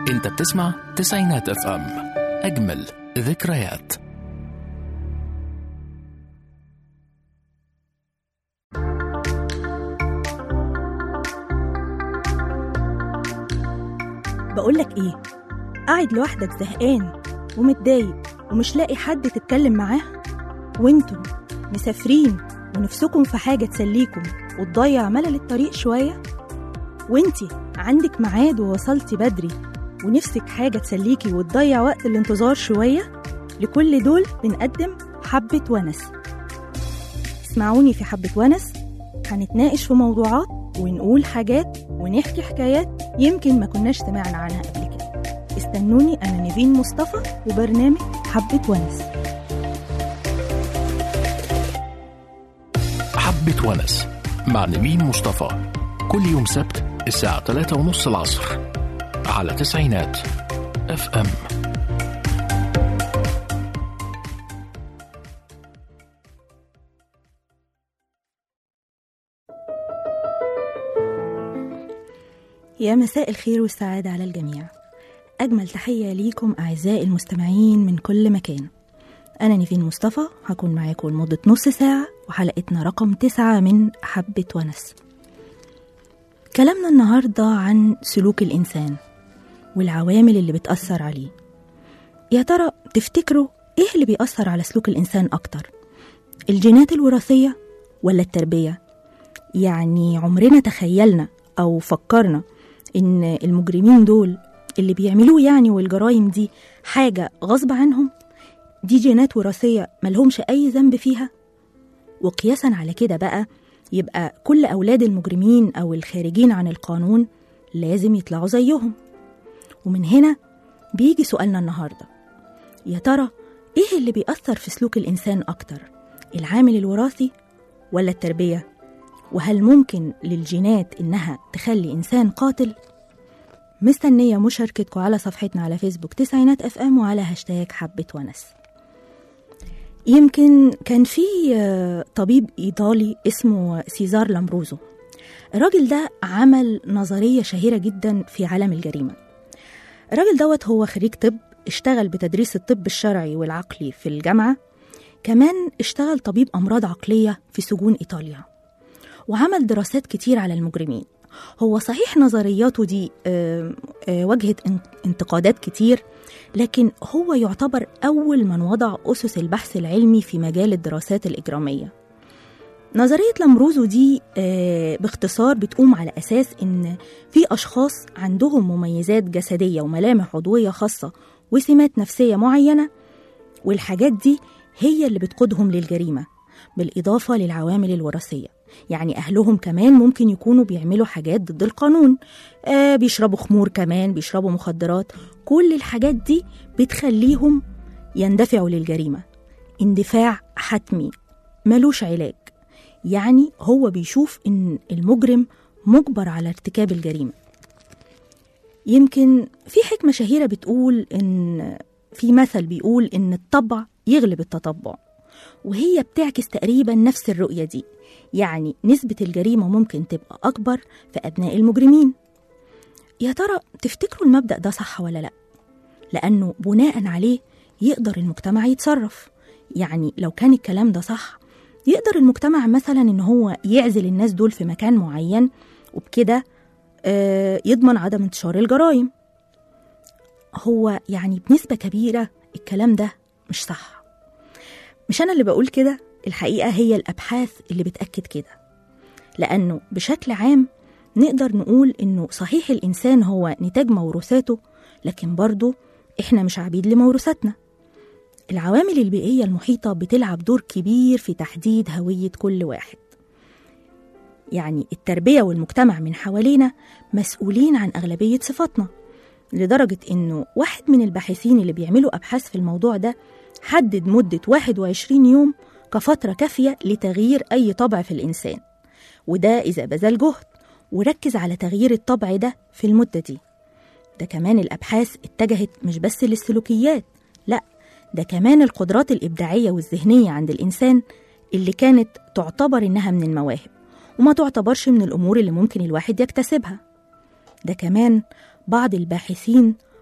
انت بتسمع تسعينات اف ام اجمل ذكريات بقولك ايه قاعد لوحدك زهقان ومتضايق ومش لاقي حد تتكلم معاه وانتم مسافرين ونفسكم في حاجة تسليكم وتضيع ملل الطريق شوية وانتي عندك ميعاد ووصلتي بدري ونفسك حاجة تسليكي وتضيع وقت الانتظار شوية لكل دول بنقدم حبة ونس اسمعوني في حبة ونس هنتناقش في موضوعات ونقول حاجات ونحكي حكايات يمكن ما كناش سمعنا عنها قبل كده استنوني أنا نيفين مصطفى وبرنامج حبة ونس حبة ونس مع نبيل مصطفى كل يوم سبت الساعة 3 ونص العصر على تسعينات اف ام يا مساء الخير والسعادة على الجميع أجمل تحية ليكم أعزائي المستمعين من كل مكان أنا نيفين مصطفى هكون معاكم لمدة نص ساعة وحلقتنا رقم تسعة من حبة ونس كلامنا النهاردة عن سلوك الإنسان والعوامل اللي بتأثر عليه يا ترى تفتكروا إيه اللي بيأثر على سلوك الإنسان أكتر الجينات الوراثية ولا التربية يعني عمرنا تخيلنا أو فكرنا إن المجرمين دول اللي بيعملوه يعني والجرائم دي حاجة غصب عنهم دي جينات وراثية ملهمش أي ذنب فيها وقياسا على كده بقى يبقى كل أولاد المجرمين أو الخارجين عن القانون لازم يطلعوا زيهم ومن هنا بيجي سؤالنا النهاردة يا ترى إيه اللي بيأثر في سلوك الإنسان أكتر العامل الوراثي ولا التربية وهل ممكن للجينات إنها تخلي إنسان قاتل مستنية مشاركتكم على صفحتنا على فيسبوك تسعينات اف ام وعلى هاشتاج حبة ونس يمكن كان في آه، طبيب إيطالي اسمه سيزار لامبروزو الراجل ده عمل نظرية شهيرة جدا في عالم الجريمة الراجل دوت هو خريج طب اشتغل بتدريس الطب الشرعي والعقلي في الجامعة كمان اشتغل طبيب أمراض عقلية في سجون إيطاليا وعمل دراسات كتير على المجرمين هو صحيح نظرياته دي آه، آه، واجهت ان- انتقادات كتير لكن هو يعتبر أول من وضع أسس البحث العلمي في مجال الدراسات الإجرامية نظرية لامبروزو دي آه، باختصار بتقوم على أساس إن في أشخاص عندهم مميزات جسدية وملامح عضوية خاصة وسمات نفسية معينة والحاجات دي هي اللي بتقودهم للجريمة بالإضافة للعوامل الوراثية يعني أهلهم كمان ممكن يكونوا بيعملوا حاجات ضد القانون آه بيشربوا خمور كمان بيشربوا مخدرات كل الحاجات دي بتخليهم يندفعوا للجريمة اندفاع حتمي ملوش علاج يعني هو بيشوف إن المجرم مجبر على ارتكاب الجريمة يمكن في حكمة شهيرة بتقول إن في مثل بيقول إن الطبع يغلب التطبع وهي بتعكس تقريبا نفس الرؤية دي يعني نسبة الجريمة ممكن تبقى أكبر في أبناء المجرمين يا ترى تفتكروا المبدأ ده صح ولا لأ؟ لأنه بناء عليه يقدر المجتمع يتصرف يعني لو كان الكلام ده صح يقدر المجتمع مثلا إن هو يعزل الناس دول في مكان معين وبكده آه، يضمن عدم انتشار الجرائم هو يعني بنسبة كبيرة الكلام ده مش صح مش أنا اللي بقول كده الحقيقة هي الأبحاث اللي بتأكد كده لأنه بشكل عام نقدر نقول إنه صحيح الإنسان هو نتاج موروثاته لكن برضه إحنا مش عبيد لموروثاتنا العوامل البيئية المحيطة بتلعب دور كبير في تحديد هوية كل واحد يعني التربية والمجتمع من حوالينا مسؤولين عن أغلبية صفاتنا لدرجة إنه واحد من الباحثين اللي بيعملوا أبحاث في الموضوع ده حدد مدة 21 يوم كفترة كافية لتغيير أي طبع في الإنسان وده إذا بذل جهد وركز على تغيير الطبع ده في المدة دي ده كمان الأبحاث اتجهت مش بس للسلوكيات لأ ده كمان القدرات الإبداعية والذهنية عند الإنسان اللي كانت تعتبر إنها من المواهب وما تعتبرش من الأمور اللي ممكن الواحد يكتسبها ده كمان بعض الباحثين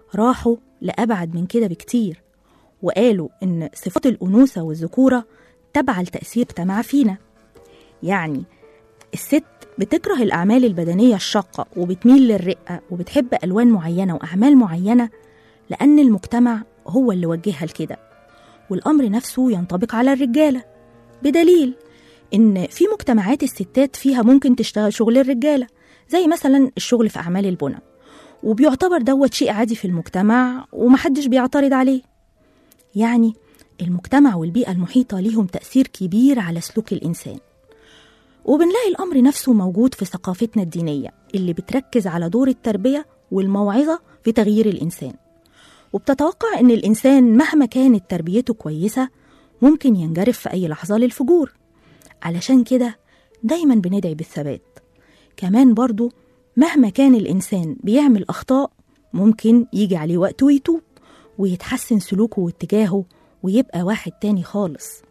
راحوا لأبعد من كده بكتير وقالوا إن صفات الأنوثة والذكورة تابعة لتأثير مجتمع فينا يعني الست بتكره الأعمال البدنية الشاقة وبتميل للرقة وبتحب ألوان معينة وأعمال معينة لأن المجتمع هو اللي وجهها لكده والأمر نفسه ينطبق على الرجالة بدليل إن في مجتمعات الستات فيها ممكن تشتغل شغل الرجالة زي مثلا الشغل في أعمال البنى وبيعتبر دوت شيء عادي في المجتمع ومحدش بيعترض عليه يعني المجتمع والبيئة المحيطة ليهم تأثير كبير على سلوك الإنسان وبنلاقي الأمر نفسه موجود في ثقافتنا الدينية اللي بتركز على دور التربية والموعظة في تغيير الإنسان وبتتوقع إن الإنسان مهما كانت تربيته كويسة ممكن ينجرف في أي لحظة للفجور علشان كده دايما بندعي بالثبات كمان برضو مهما كان الإنسان بيعمل أخطاء ممكن يجي عليه وقت ويتوب ويتحسن سلوكه واتجاهه ويبقى واحد تاني خالص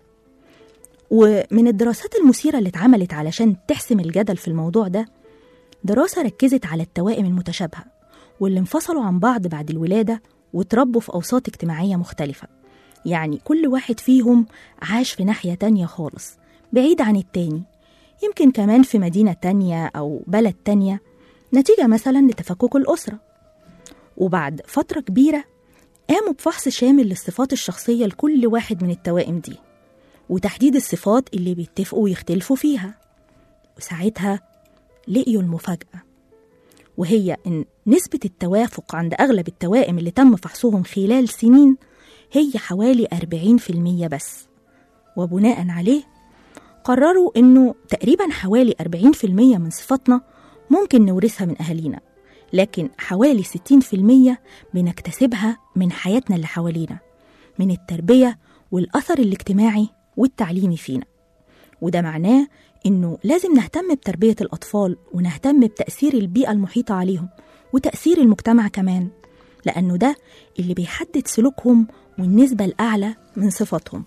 ومن الدراسات المثيرة اللي اتعملت علشان تحسم الجدل في الموضوع ده دراسة ركزت على التوائم المتشابهة واللي انفصلوا عن بعض بعد الولادة وتربوا في أوساط اجتماعية مختلفة يعني كل واحد فيهم عاش في ناحية تانية خالص بعيد عن التاني يمكن كمان في مدينة تانية أو بلد تانية نتيجة مثلا لتفكك الأسرة وبعد فترة كبيرة قاموا بفحص شامل للصفات الشخصية لكل واحد من التوائم دي وتحديد الصفات اللي بيتفقوا ويختلفوا فيها وساعتها لقيوا المفاجأة وهي إن نسبة التوافق عند أغلب التوائم اللي تم فحصهم خلال سنين هي حوالي 40% بس وبناء عليه قرروا إنه تقريبا حوالي 40% من صفاتنا ممكن نورثها من أهالينا لكن حوالي 60% بنكتسبها من حياتنا اللي حوالينا من التربية والأثر الاجتماعي والتعليمي فينا وده معناه إنه لازم نهتم بتربية الأطفال ونهتم بتأثير البيئة المحيطة عليهم وتأثير المجتمع كمان لأنه ده اللي بيحدد سلوكهم والنسبة الأعلى من صفاتهم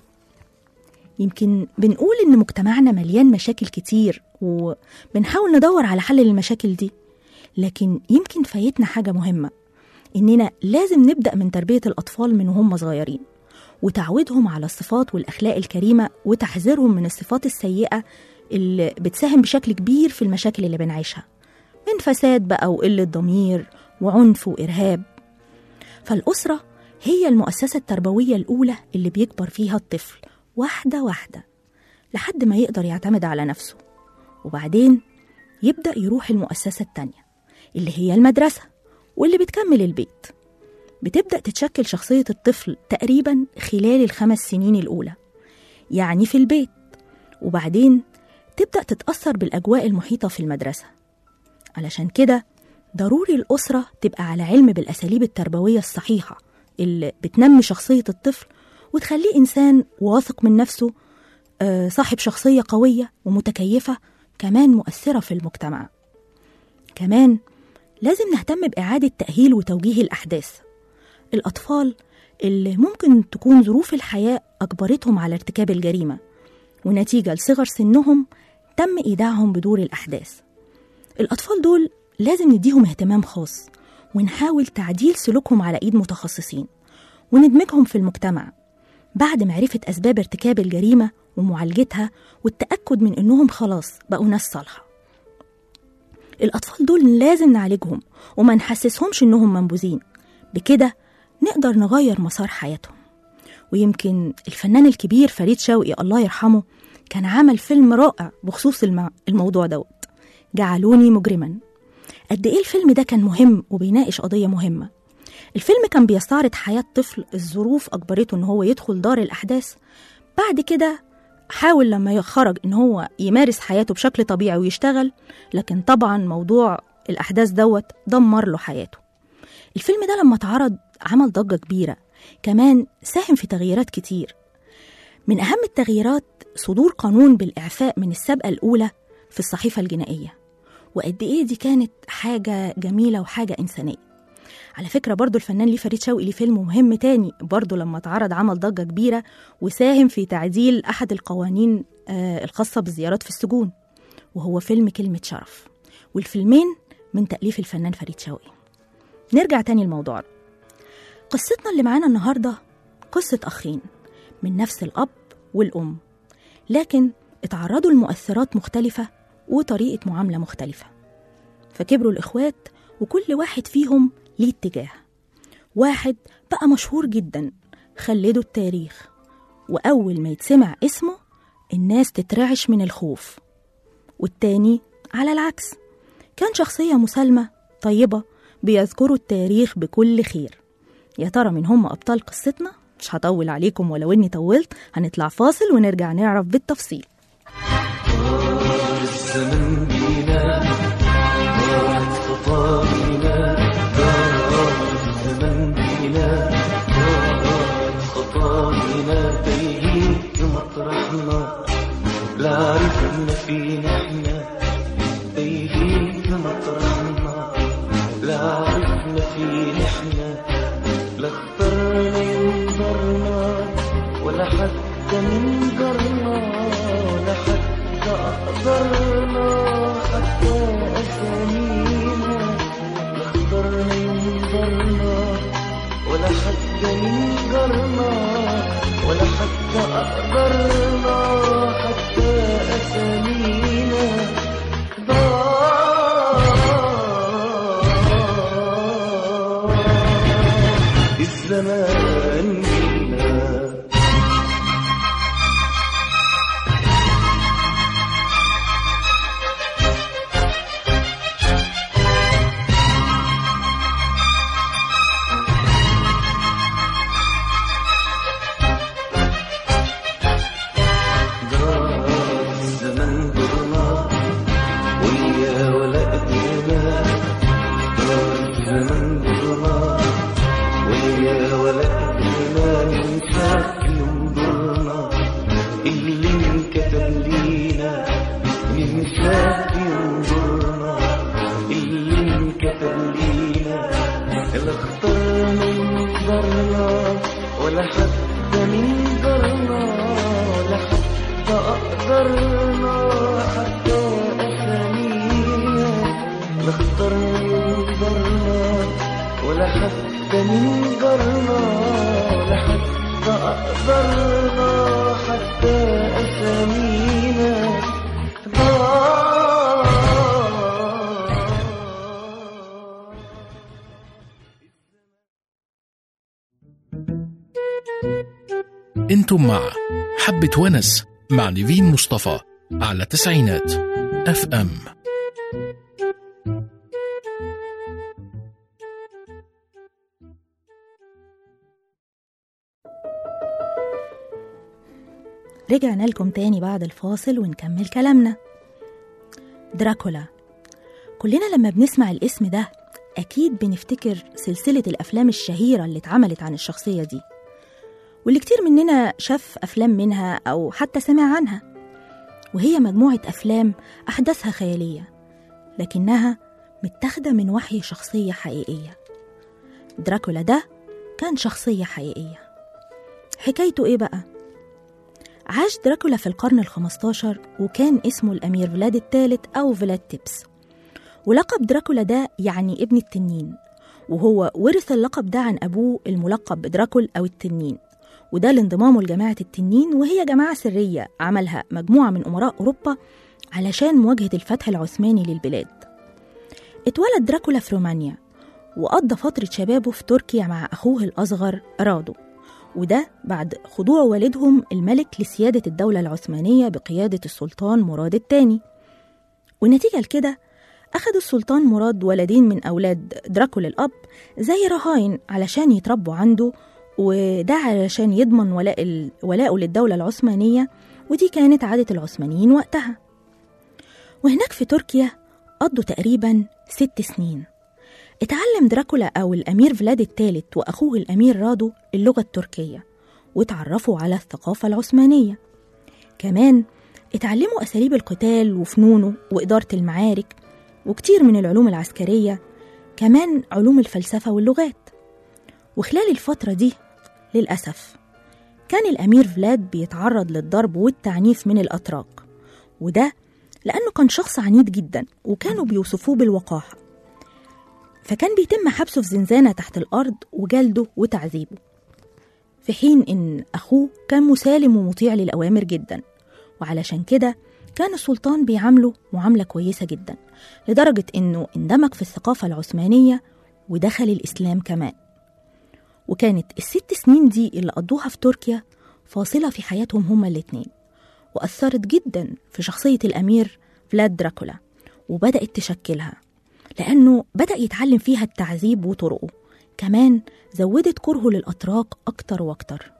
يمكن بنقول إن مجتمعنا مليان مشاكل كتير وبنحاول ندور على حل للمشاكل دي لكن يمكن فايتنا حاجة مهمة إننا لازم نبدأ من تربية الأطفال من وهم صغيرين وتعويدهم على الصفات والأخلاق الكريمة وتحذيرهم من الصفات السيئة اللي بتساهم بشكل كبير في المشاكل اللي بنعيشها من فساد بقى وقلة ضمير وعنف وإرهاب فالأسرة هي المؤسسة التربوية الأولى اللي بيكبر فيها الطفل واحدة واحدة لحد ما يقدر يعتمد على نفسه وبعدين يبدأ يروح المؤسسة التانية اللي هي المدرسة واللي بتكمل البيت بتبدأ تتشكل شخصية الطفل تقريبا خلال الخمس سنين الأولى يعني في البيت وبعدين تبدأ تتأثر بالأجواء المحيطة في المدرسة علشان كده ضروري الأسرة تبقى على علم بالأساليب التربوية الصحيحة اللي بتنمي شخصية الطفل وتخليه إنسان واثق من نفسه آه، صاحب شخصية قوية ومتكيفة كمان مؤثرة في المجتمع كمان لازم نهتم بإعادة تأهيل وتوجيه الأحداث الأطفال اللي ممكن تكون ظروف الحياة أجبرتهم على ارتكاب الجريمة ونتيجة لصغر سنهم تم إيداعهم بدور الأحداث الأطفال دول لازم نديهم اهتمام خاص ونحاول تعديل سلوكهم على إيد متخصصين وندمجهم في المجتمع بعد معرفة أسباب ارتكاب الجريمة ومعالجتها والتأكد من إنهم خلاص بقوا ناس صالحة الأطفال دول لازم نعالجهم وما نحسسهمش إنهم منبوذين بكده نقدر نغير مسار حياتهم ويمكن الفنان الكبير فريد شوقي الله يرحمه كان عمل فيلم رائع بخصوص الم- الموضوع دوت جعلوني مجرما قد ايه الفيلم ده كان مهم وبيناقش قضية مهمة الفيلم كان بيستعرض حياة طفل الظروف أجبرته إن هو يدخل دار الأحداث بعد كده حاول لما خرج إن هو يمارس حياته بشكل طبيعي ويشتغل لكن طبعا موضوع الأحداث دوت دمر له حياته الفيلم ده لما اتعرض عمل ضجة كبيرة كمان ساهم في تغييرات كتير من أهم التغييرات صدور قانون بالإعفاء من السابقة الأولى في الصحيفة الجنائية وقد إيه دي كانت حاجة جميلة وحاجة إنسانية على فكرة برضو الفنان ليه فريد شوقي ليه فيلم مهم تاني برضو لما اتعرض عمل ضجة كبيرة وساهم في تعديل أحد القوانين آه الخاصة بالزيارات في السجون وهو فيلم كلمة شرف والفيلمين من تأليف الفنان فريد شوقي نرجع تاني لموضوعنا قصتنا اللي معانا النهاردة قصة أخين من نفس الأب والأم لكن اتعرضوا لمؤثرات مختلفة وطريقة معاملة مختلفة فكبروا الإخوات وكل واحد فيهم ليه اتجاه واحد بقى مشهور جدا خلده التاريخ وأول ما يتسمع اسمه الناس تترعش من الخوف والتاني على العكس كان شخصية مسالمة طيبة بيذكروا التاريخ بكل خير يا ترى من هم أبطال قصتنا؟ مش هطول عليكم ولو إني طولت هنطلع فاصل ونرجع نعرف بالتفصيل الزمن بينا ضاعت خطايانا ضاعت الزمن بينا ضاعت خطايانا تايهين في مطرحنا لا عرفنا فينا احنا تايهين في مطرحنا لا عرفنا فينا احنا لا اخترنا ينظرنا ولا حتى منظرنا ولا حتى أقدرنا حتى أسامينا لا اخترنا ينظرنا ولا حتى منظرنا ولا حتى أقدرنا حتى أسامينا ضاع الزمان بينا دار الزمن ضرنا ويا ولا قدرنا دار الزمن ضرنا ويا ولا قدرنا ننسى كل ضرنا اللي انكتب لينا ننسى ينظرنا اللي انكتب لينا لا اخترنا ينظرنا ولا حتى منظرنا ولا حتى أقدرنا حتى أسامينا لا اخترنا ينظرنا ولا حتى منظرنا ولا حتى أقدرنا حتى أسامينا ضاع انتم مع حبة ونس مع نيفين مصطفى على تسعينات اف ام رجعنا لكم تاني بعد الفاصل ونكمل كلامنا دراكولا كلنا لما بنسمع الاسم ده أكيد بنفتكر سلسلة الأفلام الشهيرة اللي اتعملت عن الشخصية دي واللي كتير مننا شاف أفلام منها أو حتى سمع عنها وهي مجموعة أفلام أحداثها خيالية لكنها متاخدة من وحي شخصية حقيقية دراكولا ده كان شخصية حقيقية حكايته إيه بقى؟ عاش دراكولا في القرن الخمستاشر وكان اسمه الأمير فلاد الثالث أو فلاد تيبس ولقب دراكولا ده يعني ابن التنين وهو ورث اللقب ده عن أبوه الملقب بدراكول أو التنين وده لانضمامه لجماعة التنين وهي جماعة سرية عملها مجموعة من أمراء أوروبا علشان مواجهة الفتح العثماني للبلاد اتولد دراكولا في رومانيا وقضى فترة شبابه في تركيا مع أخوه الأصغر رادو وده بعد خضوع والدهم الملك لسيادة الدولة العثمانية بقيادة السلطان مراد الثاني ونتيجة لكده أخد السلطان مراد ولدين من أولاد دراكولا الأب زي رهاين علشان يتربوا عنده وده علشان يضمن ولاء ال- ولاءه للدولة العثمانية ودي كانت عادة العثمانيين وقتها وهناك في تركيا قضوا تقريبا ست سنين اتعلم دراكولا أو الأمير فلاد الثالث وأخوه الأمير رادو اللغة التركية وتعرفوا على الثقافة العثمانية كمان اتعلموا أساليب القتال وفنونه وإدارة المعارك وكتير من العلوم العسكرية كمان علوم الفلسفة واللغات وخلال الفترة دي للأسف كان الأمير فلاد بيتعرض للضرب والتعنيف من الأتراك وده لأنه كان شخص عنيد جدا وكانوا بيوصفوه بالوقاحة فكان بيتم حبسه في زنزانة تحت الأرض وجلده وتعذيبه في حين إن أخوه كان مسالم ومطيع للأوامر جدا وعلشان كده كان السلطان بيعامله معاملة كويسة جدا لدرجة إنه اندمج في الثقافة العثمانية ودخل الإسلام كمان وكانت الست سنين دي اللي قضوها في تركيا فاصلة في حياتهم هما الاتنين وأثرت جدا في شخصية الأمير فلاد دراكولا وبدأت تشكلها لأنه بدأ يتعلم فيها التعذيب وطرقه كمان زودت كرهه للأتراك أكتر وأكتر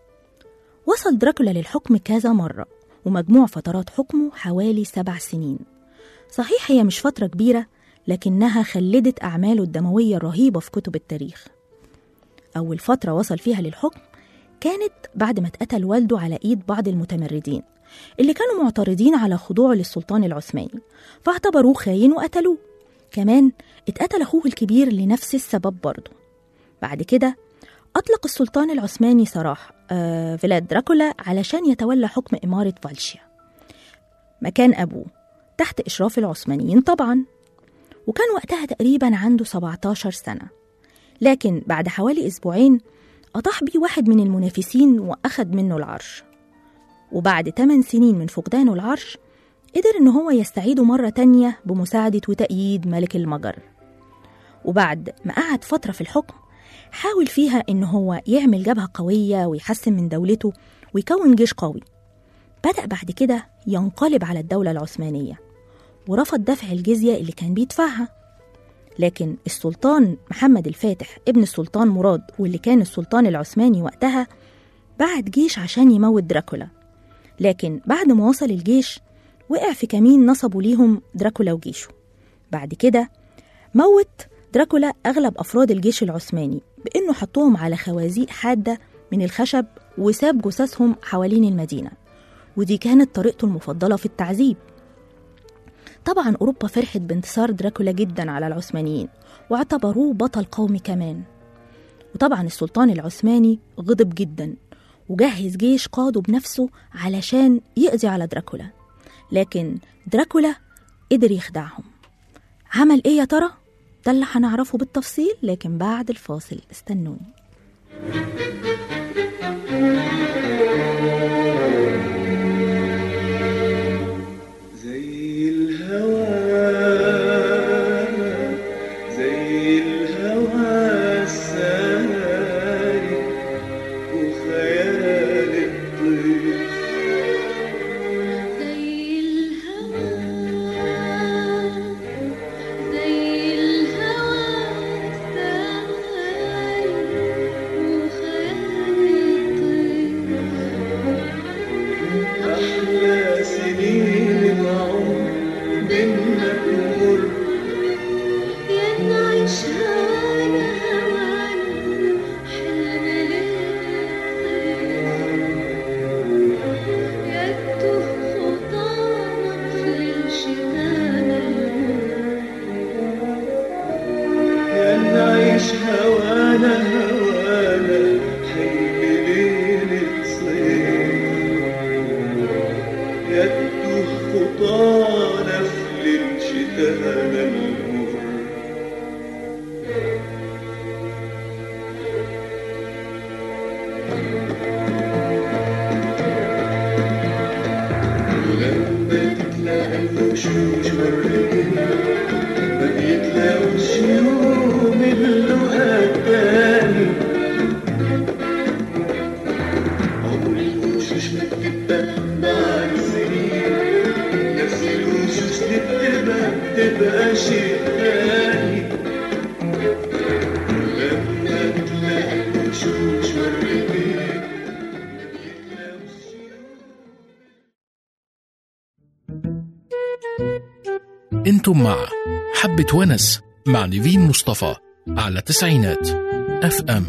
وصل دراكولا للحكم كذا مرة ومجموع فترات حكمه حوالي سبع سنين صحيح هي مش فترة كبيرة لكنها خلدت أعماله الدموية الرهيبة في كتب التاريخ أول فترة وصل فيها للحكم كانت بعد ما اتقتل والده على إيد بعض المتمردين اللي كانوا معترضين على خضوعه للسلطان العثماني فاعتبروه خاين وقتلوه كمان اتقتل أخوه الكبير لنفس السبب برضه بعد كده أطلق السلطان العثماني سراح آه فيلاد دراكولا علشان يتولى حكم إمارة فالشيا مكان أبوه تحت إشراف العثمانيين طبعا وكان وقتها تقريبا عنده 17 سنة لكن بعد حوالي أسبوعين أطاح بيه واحد من المنافسين وأخد منه العرش وبعد 8 سنين من فقدانه العرش قدر إن هو يستعيده مرة تانية بمساعدة وتأييد ملك المجر وبعد ما قعد فترة في الحكم حاول فيها إن هو يعمل جبهة قوية ويحسن من دولته ويكون جيش قوي بدأ بعد كده ينقلب على الدولة العثمانية ورفض دفع الجزية اللي كان بيدفعها لكن السلطان محمد الفاتح ابن السلطان مراد واللي كان السلطان العثماني وقتها بعت جيش عشان يموت دراكولا لكن بعد ما وصل الجيش وقع في كمين نصبوا ليهم دراكولا وجيشه بعد كده موت دراكولا أغلب أفراد الجيش العثماني بإنه حطوهم على خوازيق حادة من الخشب وساب جثثهم حوالين المدينة ودي كانت طريقته المفضلة في التعذيب طبعا أوروبا فرحت بانتصار دراكولا جدا على العثمانيين واعتبروه بطل قومي كمان وطبعا السلطان العثماني غضب جدا وجهز جيش قاده بنفسه علشان يقضي على دراكولا لكن دراكولا قدر يخدعهم عمل ايه يا ترى؟ ده اللي هنعرفه بالتفصيل لكن بعد الفاصل استنوني زي الهوى زي الهوى الساري وخيال الطير زي الهوى زي الهوى الساري وخيال الطير أحلى سنين العمر بينا تمر يا نعيش هوانا هوانا حلم للطير يا تهف خطانا في الشتاء يا نعيش هوانا هوانا حلم ليلة صيف يا تدوخ خطانا في ليل شتانا المر ولما تتلاقى الوشوش والرجال ما بيتلاقوش يوم اللقا التاني عمر الوشوش ما بتبقى مع السنين نفس الوشوش اللي بتبقى بتبقى شيء تاني لما تلاقي الوشوش والرجال ما بيتلاقوش يوم انتم مع حبة ونس مع نيفين مصطفى على تسعينات اف ام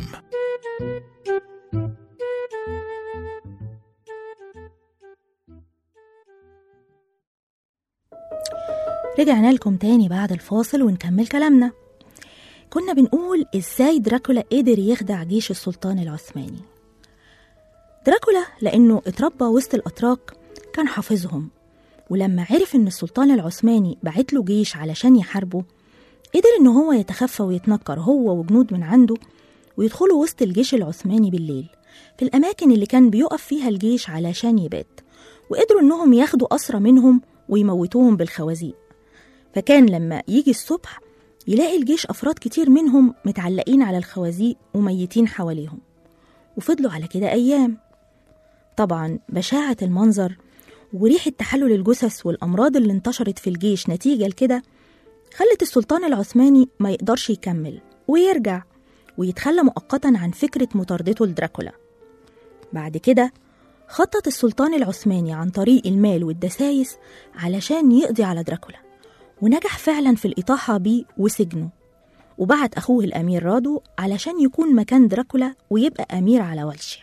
رجعنا لكم تاني بعد الفاصل ونكمل كلامنا كنا بنقول ازاي دراكولا قدر يخدع جيش السلطان العثماني دراكولا لانه اتربى وسط الاتراك كان حافظهم ولما عرف ان السلطان العثماني بعت له جيش علشان يحاربه قدر إن هو يتخفى ويتنكر هو وجنود من عنده ويدخلوا وسط الجيش العثماني بالليل في الأماكن اللي كان بيقف فيها الجيش علشان يبات وقدروا إنهم ياخدوا أسرى منهم ويموتوهم بالخوازيق فكان لما يجي الصبح يلاقي الجيش أفراد كتير منهم متعلقين على الخوازيق وميتين حواليهم وفضلوا على كده أيام طبعا بشاعة المنظر وريحة تحلل الجثث والأمراض اللي انتشرت في الجيش نتيجة لكده خلت السلطان العثماني ما يقدرش يكمل ويرجع ويتخلى مؤقتا عن فكرة مطاردته لدراكولا بعد كده خطط السلطان العثماني عن طريق المال والدسايس علشان يقضي على دراكولا ونجح فعلا في الإطاحة بيه وسجنه وبعت أخوه الأمير رادو علشان يكون مكان دراكولا ويبقى أمير على والشيا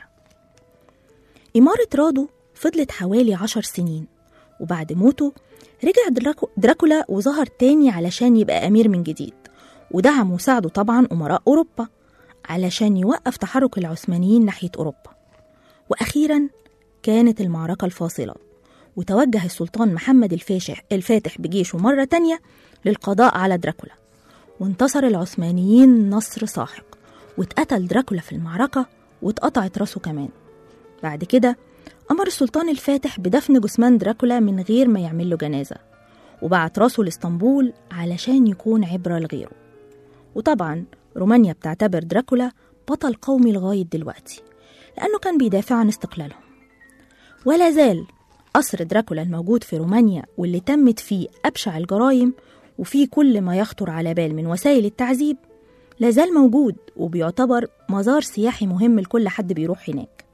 إمارة رادو فضلت حوالي عشر سنين وبعد موته رجع دراكو دراكولا وظهر تاني علشان يبقى أمير من جديد ودعم وساعده طبعا أمراء أوروبا علشان يوقف تحرك العثمانيين ناحية أوروبا وأخيرا كانت المعركة الفاصلة وتوجه السلطان محمد الفاشح الفاتح بجيشه مرة تانية للقضاء على دراكولا وانتصر العثمانيين نصر ساحق واتقتل دراكولا في المعركة واتقطعت راسه كمان بعد كده أمر السلطان الفاتح بدفن جثمان دراكولا من غير ما يعمل له جنازة وبعت راسه لاسطنبول علشان يكون عبرة لغيره وطبعا رومانيا بتعتبر دراكولا بطل قومي لغاية دلوقتي لأنه كان بيدافع عن استقلالهم ولا زال قصر دراكولا الموجود في رومانيا واللي تمت فيه أبشع الجرائم وفيه كل ما يخطر على بال من وسائل التعذيب لازال موجود وبيعتبر مزار سياحي مهم لكل حد بيروح هناك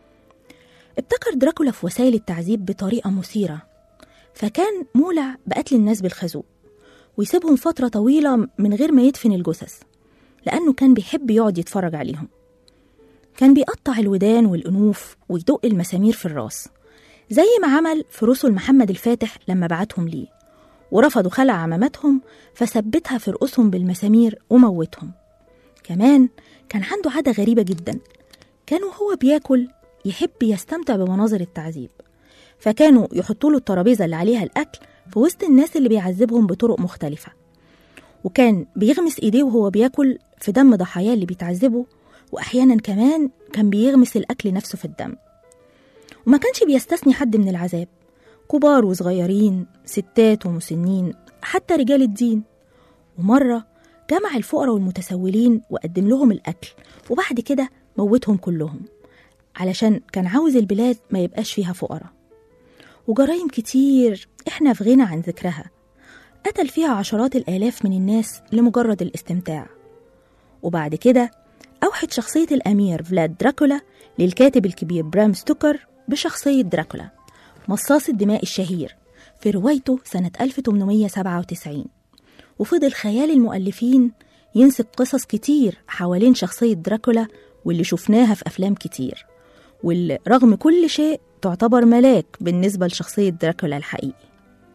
ابتكر دراكولا في وسائل التعذيب بطريقة مثيرة فكان مولع بقتل الناس بالخازوق ويسيبهم فترة طويلة من غير ما يدفن الجثث لأنه كان بيحب يقعد يتفرج عليهم كان بيقطع الودان والأنوف ويدق المسامير في الراس زي ما عمل في رسل محمد الفاتح لما بعتهم ليه ورفضوا خلع عماماتهم فثبتها في رؤوسهم بالمسامير وموتهم كمان كان عنده عادة غريبة جدا كان وهو بياكل يحب يستمتع بمناظر التعذيب فكانوا يحطوا له الترابيزة اللي عليها الأكل في وسط الناس اللي بيعذبهم بطرق مختلفة وكان بيغمس إيديه وهو بياكل في دم ضحاياه اللي بيتعذبوا وأحيانا كمان كان بيغمس الأكل نفسه في الدم وما كانش بيستثني حد من العذاب كبار وصغيرين ستات ومسنين حتى رجال الدين ومرة جمع الفقراء والمتسولين وقدم لهم الأكل وبعد كده موتهم كلهم علشان كان عاوز البلاد ما يبقاش فيها فقراء وجرائم كتير احنا في غنى عن ذكرها قتل فيها عشرات الآلاف من الناس لمجرد الاستمتاع وبعد كده أوحت شخصية الأمير فلاد دراكولا للكاتب الكبير برام ستوكر بشخصية دراكولا مصاص الدماء الشهير في روايته سنة 1897 وفضل خيال المؤلفين ينسب قصص كتير حوالين شخصية دراكولا واللي شفناها في أفلام كتير واللي رغم كل شيء تعتبر ملاك بالنسبة لشخصية دراكولا الحقيقي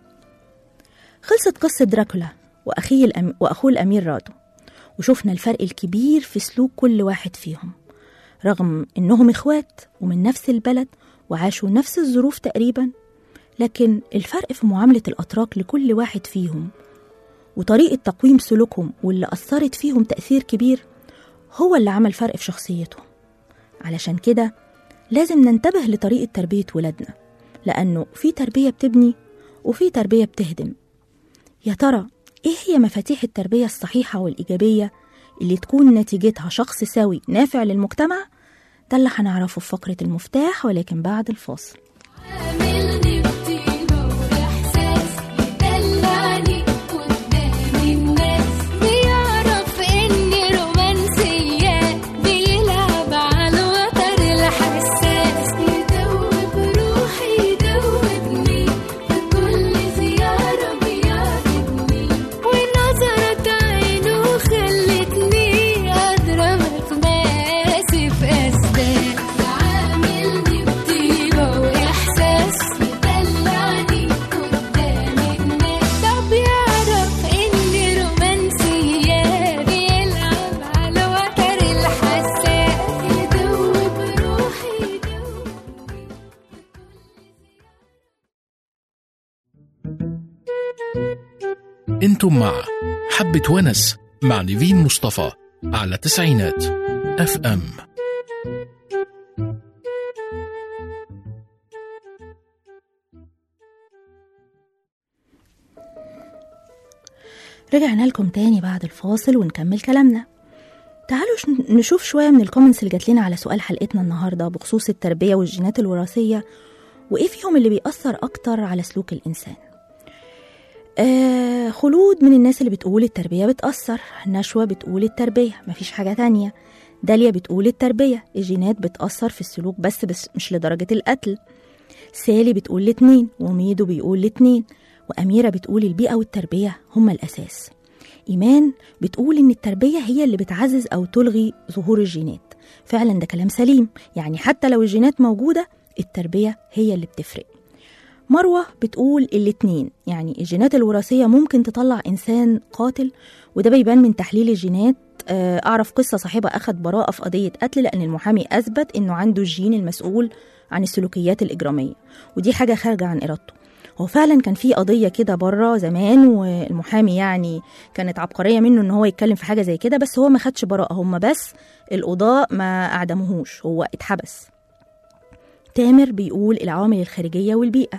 خلصت قصة دراكولا وأخيه الأم... وأخوه الأمير رادو وشفنا الفرق الكبير في سلوك كل واحد فيهم رغم إنهم إخوات ومن نفس البلد وعاشوا نفس الظروف تقريبا لكن الفرق في معاملة الأتراك لكل واحد فيهم وطريقة تقويم سلوكهم واللي أثرت فيهم تأثير كبير هو اللي عمل فرق في شخصيتهم علشان كده لازم ننتبه لطريقة تربية ولادنا لأنه في تربية بتبني وفي تربية بتهدم يا ترى إيه هي مفاتيح التربية الصحيحة والإيجابية اللي تكون نتيجتها شخص سوي نافع للمجتمع ده اللي هنعرفه في فقرة المفتاح ولكن بعد الفاصل عاملني بطيبة وإحساس يدلعني قدام الناس بيعرف إني رومانسية بيلعب على الوتر الحساس يدوب روحي يدوبني في كل زيارة بيعجبني ونظرة عينه خلتني أضرب مقاسي في أسداس عاملني بطيبة انتم مع حبة ونس مع نيفين مصطفى على تسعينات اف ام رجعنا لكم تاني بعد الفاصل ونكمل كلامنا تعالوا ش- نشوف شوية من الكومنتس اللي جات لنا على سؤال حلقتنا النهاردة بخصوص التربية والجينات الوراثية وإيه فيهم اللي بيأثر أكتر على سلوك الإنسان آه خلود من الناس اللي بتقول التربية بتأثر نشوة بتقول التربية مفيش حاجة تانية داليا بتقول التربية الجينات بتأثر في السلوك بس, بس مش لدرجة القتل سالي بتقول الاتنين وميدو بيقول الاتنين وأميرة بتقول البيئة والتربية هما الأساس إيمان بتقول إن التربية هي اللي بتعزز أو تلغي ظهور الجينات فعلا ده كلام سليم يعني حتى لو الجينات موجودة التربية هي اللي بتفرق مروة بتقول الاتنين يعني الجينات الوراثية ممكن تطلع إنسان قاتل وده بيبان من تحليل الجينات آه، أعرف قصة صاحبة أخد براءة في قضية قتل لأن المحامي أثبت إنه عنده الجين المسؤول عن السلوكيات الإجرامية ودي حاجة خارجة عن إرادته هو فعلا كان في قضية كده بره زمان والمحامي يعني كانت عبقرية منه إن هو يتكلم في حاجة زي كده بس هو ما خدش براءة هم بس القضاء ما أعدموهوش هو اتحبس تامر بيقول العوامل الخارجية والبيئة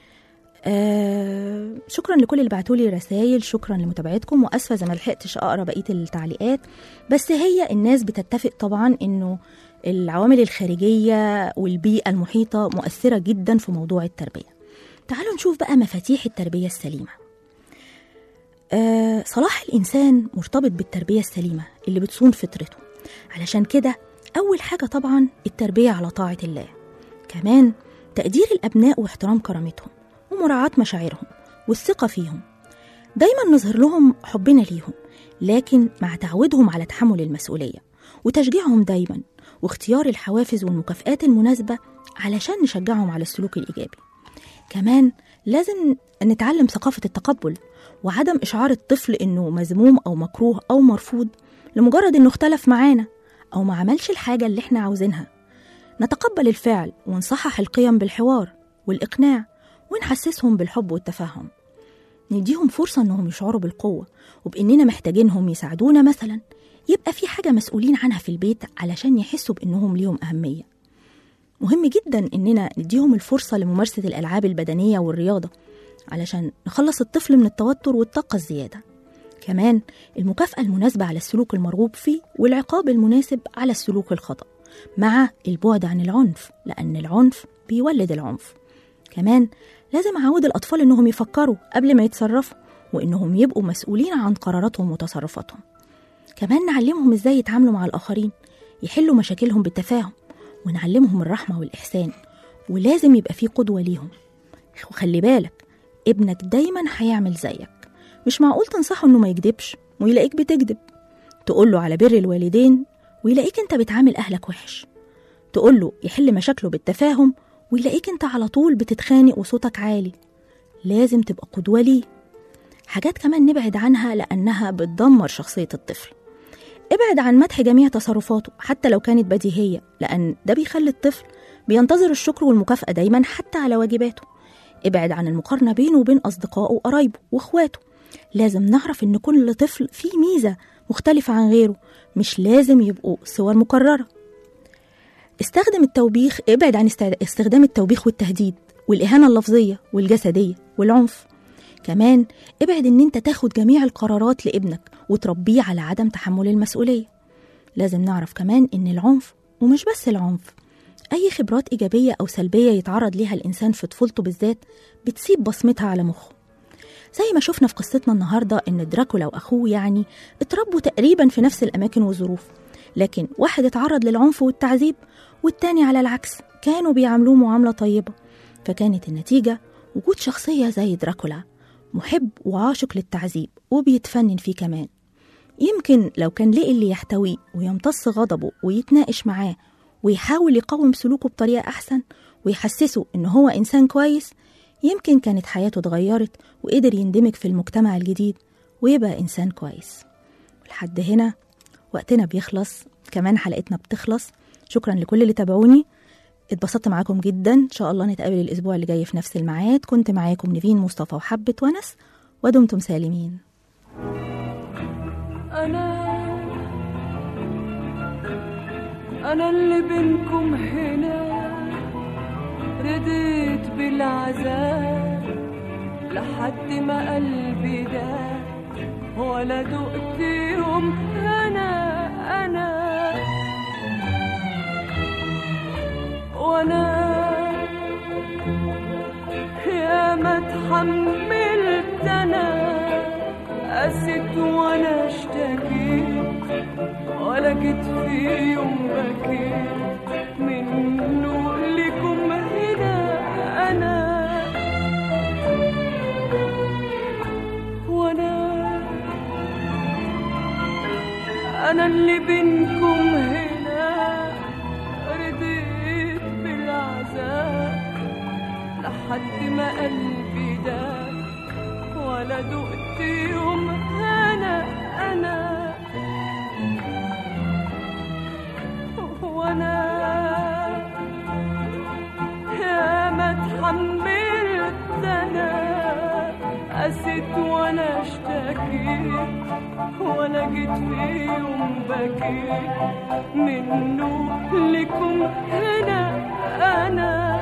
آه شكرا لكل اللي بعتولي رسائل شكرا لمتابعتكم واسفه اذا ما لحقتش اقرا بقيه التعليقات بس هي الناس بتتفق طبعا انه العوامل الخارجيه والبيئه المحيطه مؤثره جدا في موضوع التربيه تعالوا نشوف بقى مفاتيح التربيه السليمه آه صلاح الانسان مرتبط بالتربيه السليمه اللي بتصون فطرته علشان كده اول حاجه طبعا التربيه على طاعه الله كمان تقدير الابناء واحترام كرامتهم ومراعاة مشاعرهم والثقة فيهم دايما نظهر لهم حبنا ليهم لكن مع تعودهم على تحمل المسؤولية وتشجيعهم دايما واختيار الحوافز والمكافآت المناسبة علشان نشجعهم على السلوك الإيجابي كمان لازم نتعلم ثقافة التقبل وعدم إشعار الطفل إنه مذموم أو مكروه أو مرفوض لمجرد إنه اختلف معانا أو ما عملش الحاجة اللي إحنا عاوزينها نتقبل الفعل ونصحح القيم بالحوار والإقناع ونحسسهم بالحب والتفهم نديهم فرصة إنهم يشعروا بالقوة وبإننا محتاجينهم يساعدونا مثلا يبقى في حاجة مسؤولين عنها في البيت علشان يحسوا بإنهم ليهم أهمية مهم جدا إننا نديهم الفرصة لممارسة الألعاب البدنية والرياضة علشان نخلص الطفل من التوتر والطاقة الزيادة كمان المكافأة المناسبة على السلوك المرغوب فيه والعقاب المناسب على السلوك الخطأ مع البعد عن العنف لأن العنف بيولد العنف كمان لازم أعود الأطفال إنهم يفكروا قبل ما يتصرفوا وإنهم يبقوا مسؤولين عن قراراتهم وتصرفاتهم كمان نعلمهم إزاي يتعاملوا مع الآخرين يحلوا مشاكلهم بالتفاهم ونعلمهم الرحمة والإحسان ولازم يبقى في قدوة ليهم وخلي بالك ابنك دايما هيعمل زيك مش معقول تنصحه إنه ما يكدبش ويلاقيك بتكذب تقوله على بر الوالدين ويلاقيك انت بتعامل أهلك وحش تقوله يحل مشاكله بالتفاهم ويلاقيك انت على طول بتتخانق وصوتك عالي لازم تبقى قدوة ليه حاجات كمان نبعد عنها لأنها بتدمر شخصية الطفل ابعد عن مدح جميع تصرفاته حتى لو كانت بديهية لأن ده بيخلي الطفل بينتظر الشكر والمكافأة دايما حتى على واجباته ابعد عن المقارنة بينه وبين أصدقائه وقرايبه وإخواته لازم نعرف إن كل طفل فيه ميزة مختلفة عن غيره مش لازم يبقوا صور مكررة استخدم التوبيخ ابعد عن است- استخدام التوبيخ والتهديد والإهانة اللفظية والجسدية والعنف كمان ابعد ان انت تاخد جميع القرارات لابنك وتربيه على عدم تحمل المسؤولية لازم نعرف كمان ان العنف ومش بس العنف اي خبرات ايجابية او سلبية يتعرض ليها الانسان في طفولته بالذات بتسيب بصمتها على مخه زي ما شفنا في قصتنا النهاردة ان دراكولا واخوه يعني اتربوا تقريبا في نفس الاماكن والظروف لكن واحد اتعرض للعنف والتعذيب والتاني على العكس كانوا بيعاملوه معاملة طيبة فكانت النتيجة وجود شخصية زي دراكولا محب وعاشق للتعذيب وبيتفنن فيه كمان يمكن لو كان لقي اللي يحتويه ويمتص غضبه ويتناقش معاه ويحاول يقوم سلوكه بطريقة أحسن ويحسسه إن هو إنسان كويس يمكن كانت حياته اتغيرت وقدر يندمج في المجتمع الجديد ويبقى إنسان كويس لحد هنا وقتنا بيخلص كمان حلقتنا بتخلص شكرا لكل اللي تابعوني اتبسطت معاكم جدا ان شاء الله نتقابل الاسبوع اللي جاي في نفس الميعاد كنت معاكم نيفين مصطفى وحبة ونس ودمتم سالمين أنا أنا اللي بينكم هنا رديت بالعذاب لحد ما قلبي ده ولا دقت يوم أنا أنا وأنا يا ما اتحملت أنا قست وأنا اشتكيت ولا جيت في يوم بكيت منه لكم هنا أنا وأنا أنا اللي بينكم هنا رضيت بالعذاب لحد ما قلبي ده ولا دقت يوم أنا أنا وانا يا ما اتحملت انا قست وانا اشتكيت ولا جيت في يوم بكيت منه لكم هنا انا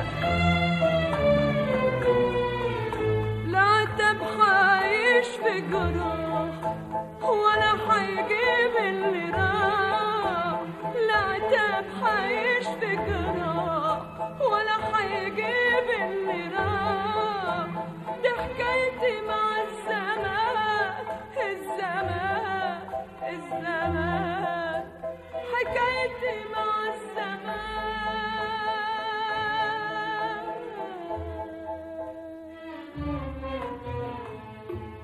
لا عتب حايش في جراح ولا حيجيب اللي راح لا عتب حايش في جراح ولا حيجيب اللي راح دي حكايتي مع الزمان الزمان الزمان حكايتي مع الزمان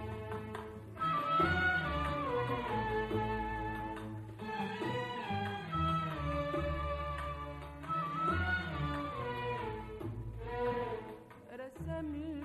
رسم